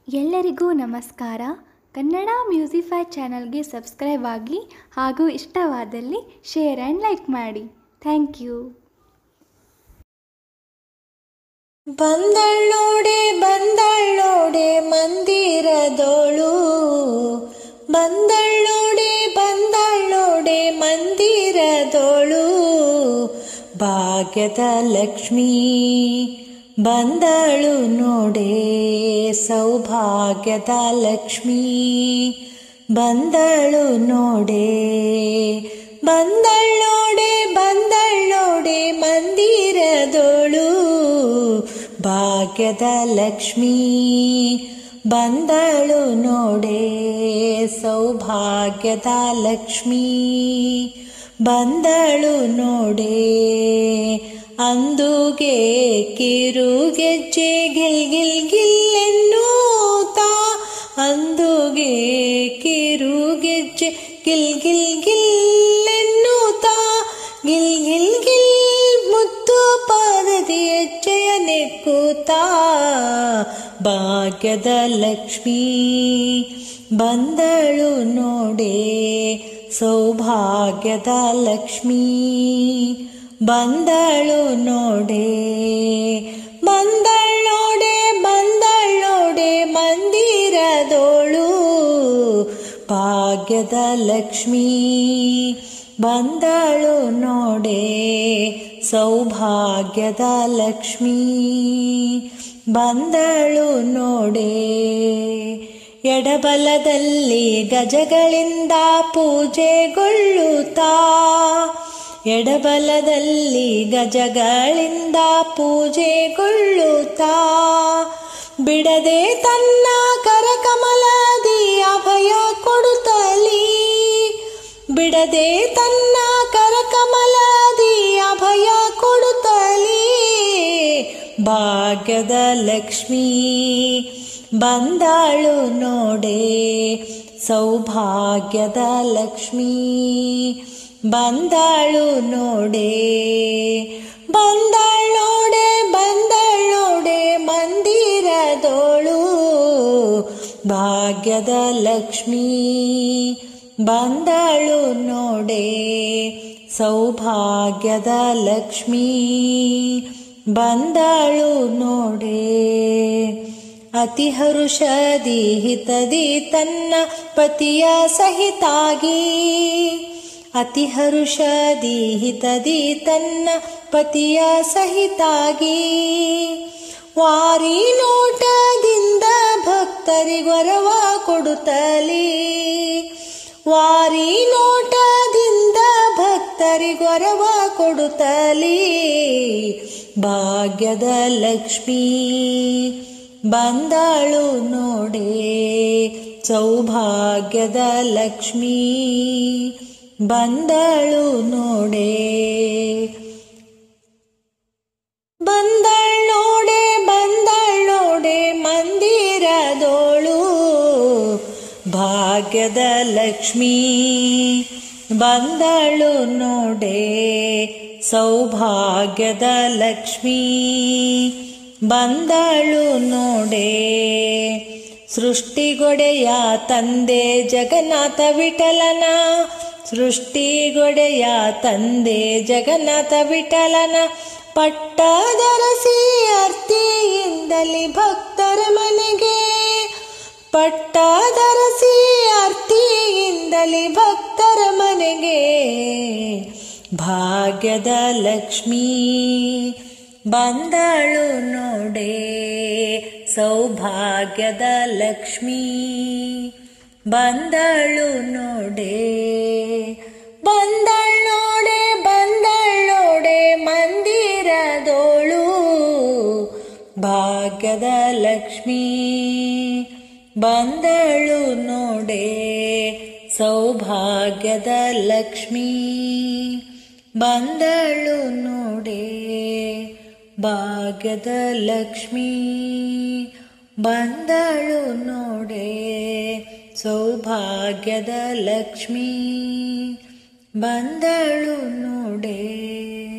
ಎಲ್ಲರಿಗೂ ನಮಸ್ಕಾರ ಕನ್ನಡ ಮ್ಯೂಸಿಫೈ ಚಾನಲ್ಗೆ ಸಬ್ಸ್ಕ್ರೈಬ್ ಆಗಿ ಹಾಗೂ ಇಷ್ಟವಾದಲ್ಲಿ ಶೇರ್ ಆ್ಯಂಡ್ ಲೈಕ್ ಮಾಡಿ ಥ್ಯಾಂಕ್ ಯು ಬಂದಳ್ಳೋಡೆ ಬಂದಳ್ಳೋಡೆ ಮಂದಿರದೋಳು ಬಂದಳ್ಳೋಡೆ ಬಂದಳ್ಳೋಡೆ ಮಂದಿರದೋಳು ಭಾಗ್ಯದ ಲಕ್ಷ್ಮೀ ಬಂದಳು ನೋಡೆ ಸೌಭಾಗ್ಯದ ಲಕ್ಷ್ಮೀ ಬಂದಳು ನೋಡೆ ಬಂದಳ್ಳೋಡೆ ಬಂದಳ್ಳೋಡೆ ಮಂದಿರದೋಳು ಭಾಗ್ಯದ ಲಕ್ಷ್ಮೀ ಬಂದಳು ನೋಡೆ ಸೌಭಾಗ್ಯದ ಲಕ್ಷ್ಮೀ ಬಂದಳು ನೋಡೆ ಅಂದುಗೆ ಕಿರುಗೆಜ್ಜೆ ಗಿಲ್ ಗಿಲ್ ಗಿಲ್ಲೆನ್ನೂತಾ ಅಂದುಗೆ ಕಿರುಗೆಜ್ಜೆ ಗಿಲ್ ಗಿಲ್ ಗಿಲ್ಲೆನ್ನೂತಾ ಗಿಲ್ ಗಿಲ್ ಗಿಲ್ ಮುತ್ತು ಪಾದದಿ ಹೆಜ್ಜೆಯ ನೆಕ್ಕುತ್ತಾ ಭಾಗ್ಯದ ಲಕ್ಷ್ಮೀ ಬಂದಳು ನೋಡೆ ಸೌಭಾಗ್ಯದ ಲಕ್ಷ್ಮೀ ಬಂದಳು ನೋಡೆ ಬಂದಳ್ಳೋಡೆ ಬಂದಳ್ಳೋಡೆ ಮಂದಿರದೋಳು ಭಾಗ್ಯದ ಲಕ್ಷ್ಮೀ ಬಂದಳು ನೋಡೆ ಸೌಭಾಗ್ಯದ ಲಕ್ಷ್ಮೀ ಬಂದಳು ನೋಡೆ ಎಡಬಲದಲ್ಲಿ ಗಜಗಳಿಂದ ಪೂಜೆಗೊಳ್ಳುತ್ತಾ ಎಡಬಲದಲ್ಲಿ ಗಜಗಳಿಂದ ಪೂಜೆಗೊಳ್ಳುತ್ತಾ ಬಿಡದೆ ತನ್ನ ಕರಕಮಲದಿ ಅಭಯ ಕೊಡುತ್ತಲೀ ಬಿಡದೆ ತನ್ನ ಕರಕಮಲದಿ ಅಭಯ ಕೊಡುತ್ತಲೀ ಭಾಗ್ಯದ ಲಕ್ಷ್ಮೀ ಬಂದಾಳು ನೋಡೆ ಸೌಭಾಗ್ಯದ ಲಕ್ಷ್ಮೀ ಬಂದಾಳು ನೋಡೆ ಬಂದಾಳೋಡೆ ಬಂದಾಳೋಡೆ ಮಂದಿರದೋಳು ಭಾಗ್ಯದ ಲಕ್ಷ್ಮೀ ಬಂದಾಳು ನೋಡೆ ಸೌಭಾಗ್ಯದ ಲಕ್ಷ್ಮೀ ಬಂದಾಳು ನೋಡೆ ಅತಿ ಹರುಷದಿ ಹಿತದಿ ತನ್ನ ಪತಿಯ ಸಹಿತಾಗಿ ಅತಿ ಹರುಷದಿ ಹಿತದಿ ತನ್ನ ಪತಿಯ ಸಹಿತಾಗಿ ವಾರಿ ನೋಟದಿಂದ ಭಕ್ತರಿಗೊರವ ಕೊಡುತ್ತಲೇ ವಾರಿ ನೋಟದಿಂದ ಭಕ್ತರಿಗೊರವ ಕೊಡುತ್ತಲೇ ಭಾಗ್ಯದ ಲಕ್ಷ್ಮೀ ಬಂದಾಳು ನೋಡೆ ಸೌಭಾಗ್ಯದ ಲಕ್ಷ್ಮೀ ಬಂದಳು ನೋಡೆ ಬಂದಳ್ಳೋಡೆ ಬಂದಳ್ಳೋಡೆ ಮಂದಿರದೋಳು ಭಾಗ್ಯದ ಲಕ್ಷ್ಮೀ ಬಂದಳು ನೋಡೆ ಸೌಭಾಗ್ಯದ ಲಕ್ಷ್ಮೀ ಬಂದಳು ನೋಡೆ ಸೃಷ್ಟಿಗೊಡೆಯ ತಂದೆ ಜಗನ್ನಾಥ ವಿಠಲನ ಸೃಷ್ಟಿಗೊಡೆಯ ತಂದೆ ಜಗನ್ನಾಥ ವಿಠಲನ ಪಟ್ಟದರಸಿ ಅರ್ತಿಯಿಂದಲಿ ಭಕ್ತರ ಮನೆಗೆ ಪಟ್ಟದರಸಿ ಅರ್ತಿಯಿಂದಲಿ ಭಕ್ತರ ಮನೆಗೆ ಭಾಗ್ಯದ ಲಕ್ಷ್ಮೀ ಬಂದಳು ನೋಡೆ ಸೌಭಾಗ್ಯದ ಲಕ್ಷ್ಮೀ ಬಂದಳು ನೋಡೆ ಬಂದಳ್ಳೋಡೆ ಬಂದಳ್ಳೋಡೆ ಮಂದಿರದೋಳು ಭಾಗ್ಯದ ಲಕ್ಷ್ಮೀ ಬಂದಳು ನೋಡೆ ಸೌಭಾಗ್ಯದ ಲಕ್ಷ್ಮೀ ಬಂದಳು ನೋಡೆ ಭಾಗ್ಯದ ಲಕ್ಷ್ಮೀ ಬಂದಳು ನೋಡೆ ಸೌಭಾಗ್ಯದ ಲಕ್ಷ್ಮೀ ಬಂದಳು ನೋಡೆ